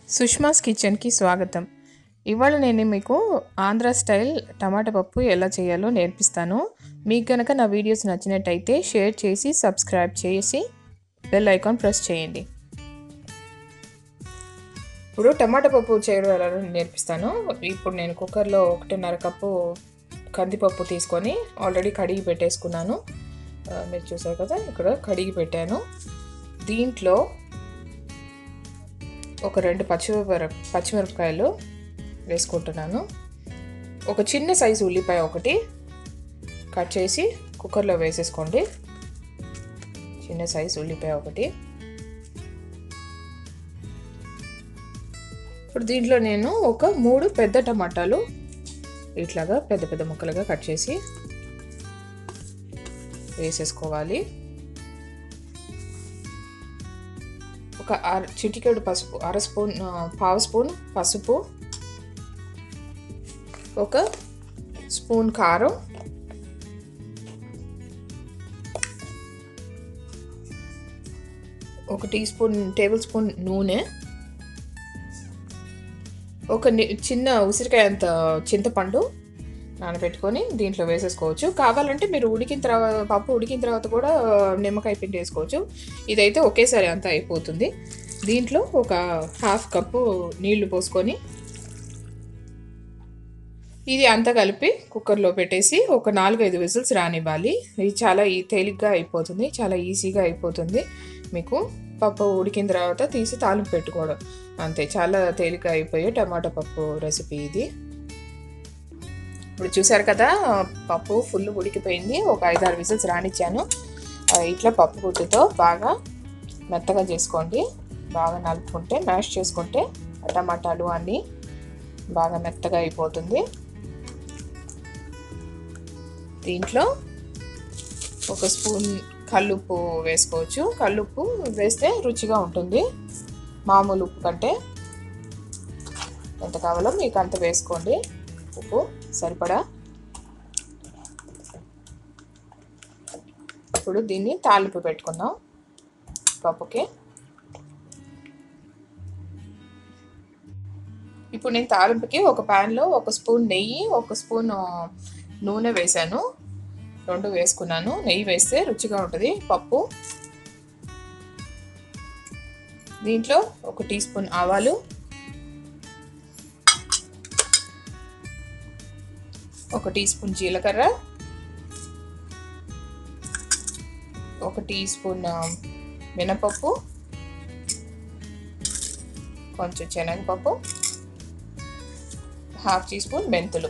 సుష్మాస్ కిచెన్కి స్వాగతం ఇవాళ నేను మీకు ఆంధ్ర స్టైల్ టమాటా పప్పు ఎలా చేయాలో నేర్పిస్తాను మీకు కనుక నా వీడియోస్ నచ్చినట్టయితే షేర్ చేసి సబ్స్క్రైబ్ చేసి బెల్ ఐకాన్ ప్రెస్ చేయండి ఇప్పుడు టమాటా పప్పు చేయడం ఎలా నేర్పిస్తాను ఇప్పుడు నేను కుక్కర్లో ఒకటిన్నర కప్పు కందిపప్పు తీసుకొని ఆల్రెడీ కడిగి పెట్టేసుకున్నాను ఆ, మీరు చూసారు కదా ఇక్కడ కడిగి పెట్టాను దీంట్లో ఒక రెండు పచ్చిమిరప పచ్చిమిరపకాయలు వేసుకుంటున్నాను ఒక చిన్న సైజు ఉల్లిపాయ ఒకటి కట్ చేసి కుక్కర్లో వేసేసుకోండి చిన్న సైజు ఉల్లిపాయ ఒకటి ఇప్పుడు దీంట్లో నేను ఒక మూడు పెద్ద టమాటాలు ఇట్లాగా పెద్ద పెద్ద ముక్కలుగా కట్ చేసి వేసేసుకోవాలి ఒక అర చిటికెడు పసుపు అర స్పూన్ ఆ, పావు స్పూన్ పసుపు ఒక స్పూన్ కారం ఒక టీ స్పూన్ టేబుల్ స్పూన్ నూనె ఒక ని- చిన్న ఉసిరికాయ అంత చింతపండు నానబెట్టుకొని దీంట్లో వేసేసుకోవచ్చు కావాలంటే మీరు ఉడికిన తర్వాత పప్పు ఉడికిన తర్వాత కూడా నిమ్మకాయ పిండి వేసుకోవచ్చు ఇదైతే ఒకేసారి అంతా అయిపోతుంది దీంట్లో ఒక హాఫ్ కప్పు నీళ్లు పోసుకొని ఇది అంతా కలిపి కుక్కర్లో పెట్టేసి ఒక నాలుగైదు విజిల్స్ రానివ్వాలి ఇది చాలా ఈ తేలిగ్గా అయిపోతుంది చాలా ఈజీగా అయిపోతుంది మీకు పప్పు ఉడికిన తర్వాత తీసి తాలింపు పెట్టుకోవడం అంతే చాలా తేలిక అయిపోయే టమాటా పప్పు రెసిపీ ఇది ఇప్పుడు చూసారు కదా పప్పు ఫుల్ ఉడికిపోయింది ఒక ఐదారు విజిల్స్ రానిచ్చాను ఆ, ఇట్లా పప్పు గుడ్డుతో బాగా మెత్తగా చేసుకోండి బాగా నలుపుకుంటే మ్యాష్ చేసుకుంటే ఆ టమాటాలు అన్నీ బాగా మెత్తగా అయిపోతుంది దీంట్లో ఒక స్పూన్ కల్లుప్పు వేసుకోవచ్చు కల్లుప్పు వేస్తే రుచిగా ఉంటుంది మామూలు ఉప్పు కంటే ఎంత కావాలో మీకు అంత వేసుకోండి ఉప్పు సరిపడా ఇప్పుడు దీన్ని తాలింపు పెట్టుకుందాం పప్పుకి ఇప్పుడు నేను తాలింపుకి ఒక ప్యాన్లో ఒక స్పూన్ నెయ్యి ఒక స్పూన్ ఆ, నూనె వేసాను రెండు వేసుకున్నాను నెయ్యి వేస్తే రుచిగా ఉంటుంది పప్పు దీంట్లో ఒక టీ స్పూన్ ఆవాలు ఒక టీ స్పూన్ జీలకర్ర ఒక టీ స్పూన్ ఆ, మినపప్పు కొంచెం శనగపప్పు హాఫ్ టీ స్పూన్ మెంతులు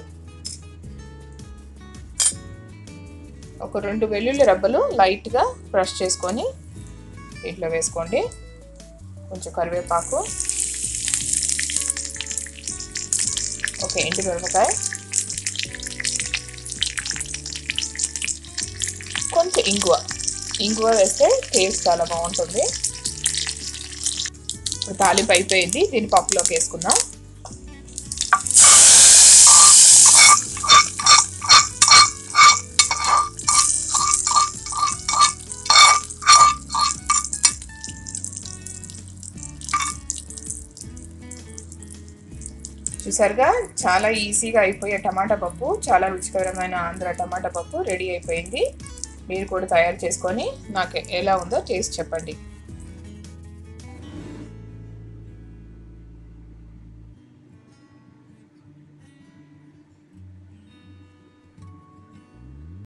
ఒక రెండు వెల్లుల్లి రబ్బలు లైట్గా బ్రష్ చేసుకొని ఇట్లా వేసుకోండి కొంచెం కరివేపాకు ఒక ఎండు మిరపకాయ కొంచెం ఇంగువ ఇంగువ వేస్తే టేస్ట్ చాలా బాగుంటుంది ఇప్పుడు తాలింపు అయిపోయింది దీన్ని పప్పులోకి వేసుకుందాం చూసారుగా చాలా ఈజీగా అయిపోయే టమాటా పప్పు చాలా రుచికరమైన ఆంధ్ర టమాటా పప్పు రెడీ అయిపోయింది మీరు కూడా తయారు చేసుకొని నాకు ఎలా ఉందో టేస్ట్ చెప్పండి